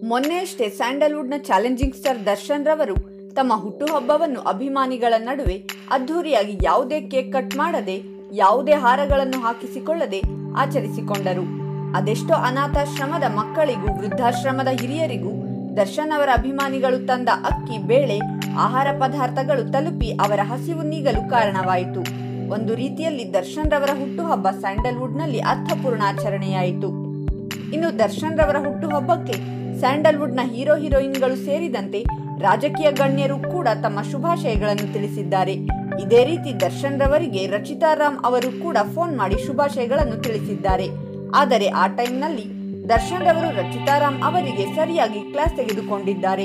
ಮೊನ್ನೆಯಷ್ಟೇ ಸ್ಯಾಂಡಲ್ವುಡ್ನ challenging star Darshan ರವರು ತಮ್ಮ ಹುಟ್ಟುಹಬ್ಬವನ್ನು ಅಭಿಮಾನಿಗಳ ನಡುವೆ ಅದ್ಧೂರಿಯಾಗಿ ಯಾವುದೇ ಕೇಕ್ ಕಟ್ ಮಾಡದೆ ಯಾವುದೇ ಹಾರಗಳನ್ನು ಹಾಕಿಸಿಕೊಳ್ಳದೆ ಆಚರಿಸಿಕೊಂಡರು ಅದೆಷ್ಟೋ ಅನಾಥಾಶ್ರಮದ ಮಕ್ಕಳಿಗೂ ವೃದ್ಧಾಶ್ರಮದ ಹಿರಿಯರಿಗೂ ದರ್ಶನ್ ಅವರ ಅಭಿಮಾನಿಗಳು ತಂದ ಅಕ್ಕಿ ಬೇಳೆ ಆಹಾರ ಪದಾರ್ಥಗಳು ತಲುಪಿ ಅವರ ಹಸಿವು ನೀಗಲು ಕಾರಣವಾಯಿತು ಒಂದು ರೀತಿಯಲ್ಲಿ ದರ್ಶನ್ ರವರ ಹುಟ್ಟುಹಬ್ಬ ಸ್ಯಾಂಡಲ್ವುಡ್ನಲ್ಲಿ ಅರ್ಥಪೂರ್ಣ ಆಚರಣೆಯಾಯಿತು ಇನ್ನು ದರ್ಶನ್ ರವರ ಹುಟ್ಟುಹಬ್ಬಕ್ಕೆ ಸ್ಯಾಂಡಲ್ವುಡ್ನ ಹೀರೋ ಹೀರೋಯಿನ್ಗಳು ಸೇರಿದಂತೆ ರಾಜಕೀಯ ಗಣ್ಯರು ಕೂಡ ತಮ್ಮ ಶುಭಾಶಯಗಳನ್ನು ತಿಳಿಸಿದ್ದಾರೆ ಇದೇ ರೀತಿ ದರ್ಶನ್ ರವರಿಗೆ ರಚಿತಾ ರಾಮ್ ಅವರು ಕೂಡ ಫೋನ್ ಮಾಡಿ ಶುಭಾಶಯಗಳನ್ನು ತಿಳಿಸಿದ್ದಾರೆ ಆದರೆ ಆ ಟೈಮ್ನಲ್ಲಿ ದರ್ಶನ್ ರವರು ರಚಿತಾ ರಾಮ್ ಅವರಿಗೆ ಸರಿಯಾಗಿ ಕ್ಲಾಸ್ ತೆಗೆದುಕೊಂಡಿದ್ದಾರೆ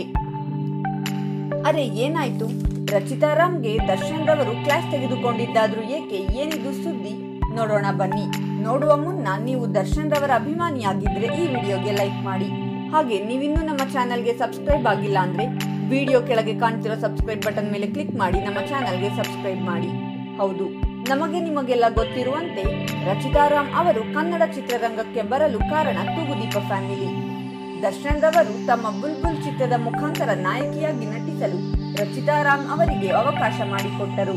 ಅರೆ ಏನಾಯ್ತು ರಚಿತಾ ರಾಮ್ಗೆ ದರ್ಶನ್ ರವರು ಕ್ಲಾಸ್ ತೆಗೆದುಕೊಂಡಿದ್ದಾದ್ರೂ ಏಕೆ ಏನಿದು ಸುದ್ದಿ ನೋಡೋಣ ಬನ್ನಿ ನೋಡುವ ಮುನ್ನ ನೀವು ದರ್ಶನ್ ರವರ ಅಭಿಮಾನಿಯಾಗಿದ್ರೆ ಈ ವಿಡಿಯೋಗೆ ಲೈಕ್ ಮಾಡಿ ಹಾಗೆ ನೀವಿನ್ನೂ ನಮ್ಮ ಚಾನೆಲ್ಗೆ ಸಬ್ಸ್ಕ್ರೈಬ್ ಆಗಿಲ್ಲ ಅಂದ್ರೆ ವಿಡಿಯೋ ಕೆಳಗೆ ಕಾಣ್ತಿರೋ ಸಬ್ಸ್ಕ್ರೈಬ್ ಬಟನ್ ಮೇಲೆ ಕ್ಲಿಕ್ ಮಾಡಿ ನಮ್ಮ ಚಾನೆಲ್ಗೆ ಸಬ್ಸ್ಕ್ರೈಬ್ ಮಾಡಿ ಹೌದು ನಮಗೆ ನಿಮಗೆಲ್ಲ ಗೊತ್ತಿರುವಂತೆ ರಚಿತಾ ರಾಮ್ ಅವರು ಕನ್ನಡ ಚಿತ್ರರಂಗಕ್ಕೆ ಬರಲು ಕಾರಣ ತೂಗುದೀಪ ಫ್ಯಾಮಿಲಿ ದರ್ಶನ್ ರವರು ತಮ್ಮ ಬುಲ್ಬುಲ್ ಚಿತ್ರದ ಮುಖಾಂತರ ನಾಯಕಿಯಾಗಿ ನಟಿಸಲು ರಚಿತಾ ರಾಮ್ ಅವರಿಗೆ ಅವಕಾಶ ಮಾಡಿಕೊಟ್ಟರು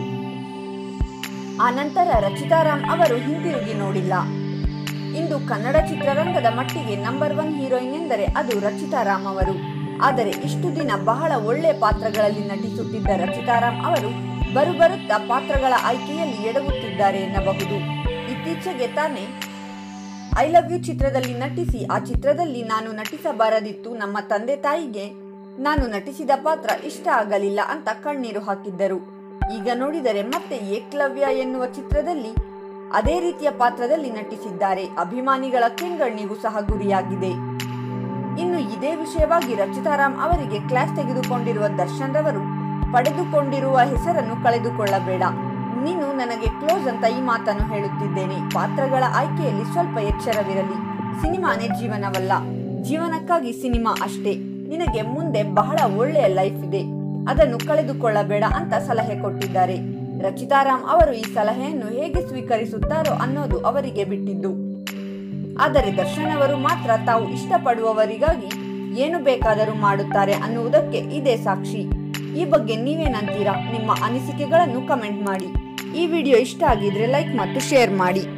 ಆನಂತರ ರಚಿತಾ ರಾಮ್ ಅವರು ಹಿಂತಿರುಗಿ ನೋಡಿಲ್ಲ ಇಂದು ಕನ್ನಡ ಚಿತ್ರರಂಗದ ಮಟ್ಟಿಗೆ ನಂಬರ್ ಒನ್ ಹೀರೋಯಿನ್ ಎಂದರೆ ಅದು ರಚಿತಾ ರಾಮ್ ಅವರು ಆದರೆ ಇಷ್ಟು ದಿನ ಬಹಳ ಒಳ್ಳೆಯ ಪಾತ್ರಗಳಲ್ಲಿ ನಟಿಸುತ್ತಿದ್ದ ರಚಿತಾ ರಾಮ್ ಅವರು ಬರುಬರುತ್ತಾ ಪಾತ್ರಗಳ ಆಯ್ಕೆಯಲ್ಲಿ ಎಡವುತ್ತಿದ್ದಾರೆ ಎನ್ನಬಹುದು ಇತ್ತೀಚೆಗೆ ತಾನೇ ಐ ಲವ್ ಯು ಚಿತ್ರದಲ್ಲಿ ನಟಿಸಿ ಆ ಚಿತ್ರದಲ್ಲಿ ನಾನು ನಟಿಸಬಾರದಿತ್ತು ನಮ್ಮ ತಂದೆ ತಾಯಿಗೆ ನಾನು ನಟಿಸಿದ ಪಾತ್ರ ಇಷ್ಟ ಆಗಲಿಲ್ಲ ಅಂತ ಕಣ್ಣೀರು ಹಾಕಿದ್ದರು ಈಗ ನೋಡಿದರೆ ಮತ್ತೆ ಏಕ್ಲವ್ಯ ಎನ್ನುವ ಚಿತ್ರದಲ್ಲಿ ಅದೇ ರೀತಿಯ ಪಾತ್ರದಲ್ಲಿ ನಟಿಸಿದ್ದಾರೆ ಅಭಿಮಾನಿಗಳ ಕೆಂಗಣ್ಣಿಗೂ ಸಹ ಗುರಿಯಾಗಿದೆ ಇನ್ನು ಇದೇ ವಿಷಯವಾಗಿ ರಚಿತಾರಾಮ್ ಅವರಿಗೆ ಕ್ಲಾಸ್ ತೆಗೆದುಕೊಂಡಿರುವ ದರ್ಶನ್ ರವರು ಪಡೆದುಕೊಂಡಿರುವ ಹೆಸರನ್ನು ಕಳೆದುಕೊಳ್ಳಬೇಡ ನೀನು ನನಗೆ ಕ್ಲೋಸ್ ಅಂತ ಈ ಮಾತನ್ನು ಹೇಳುತ್ತಿದ್ದೇನೆ ಪಾತ್ರಗಳ ಆಯ್ಕೆಯಲ್ಲಿ ಸ್ವಲ್ಪ ಎಚ್ಚರವಿರಲಿ ಸಿನಿಮಾನೇ ಜೀವನವಲ್ಲ ಜೀವನಕ್ಕಾಗಿ ಸಿನಿಮಾ ಅಷ್ಟೇ ನಿನಗೆ ಮುಂದೆ ಬಹಳ ಒಳ್ಳೆಯ ಲೈಫ್ ಇದೆ ಅದನ್ನು ಕಳೆದುಕೊಳ್ಳಬೇಡ ಅಂತ ಸಲಹೆ ಕೊಟ್ಟಿದ್ದಾರೆ ರಚಿತಾರಾಮ್ ಅವರು ಈ ಸಲಹೆಯನ್ನು ಹೇಗೆ ಸ್ವೀಕರಿಸುತ್ತಾರೋ ಅನ್ನೋದು ಅವರಿಗೆ ಬಿಟ್ಟಿದ್ದು ಆದರೆ ದರ್ಶನ್ ಅವರು ಮಾತ್ರ ತಾವು ಇಷ್ಟಪಡುವವರಿಗಾಗಿ ಏನು ಬೇಕಾದರೂ ಮಾಡುತ್ತಾರೆ ಅನ್ನುವುದಕ್ಕೆ ಇದೇ ಸಾಕ್ಷಿ ಈ ಬಗ್ಗೆ ನೀವೇನಂತೀರಾ ನಿಮ್ಮ ಅನಿಸಿಕೆಗಳನ್ನು ಕಮೆಂಟ್ ಮಾಡಿ ಈ ವಿಡಿಯೋ ಇಷ್ಟ ಆಗಿದ್ರೆ ಲೈಕ್ ಮತ್ತು ಶೇರ್ ಮಾಡಿ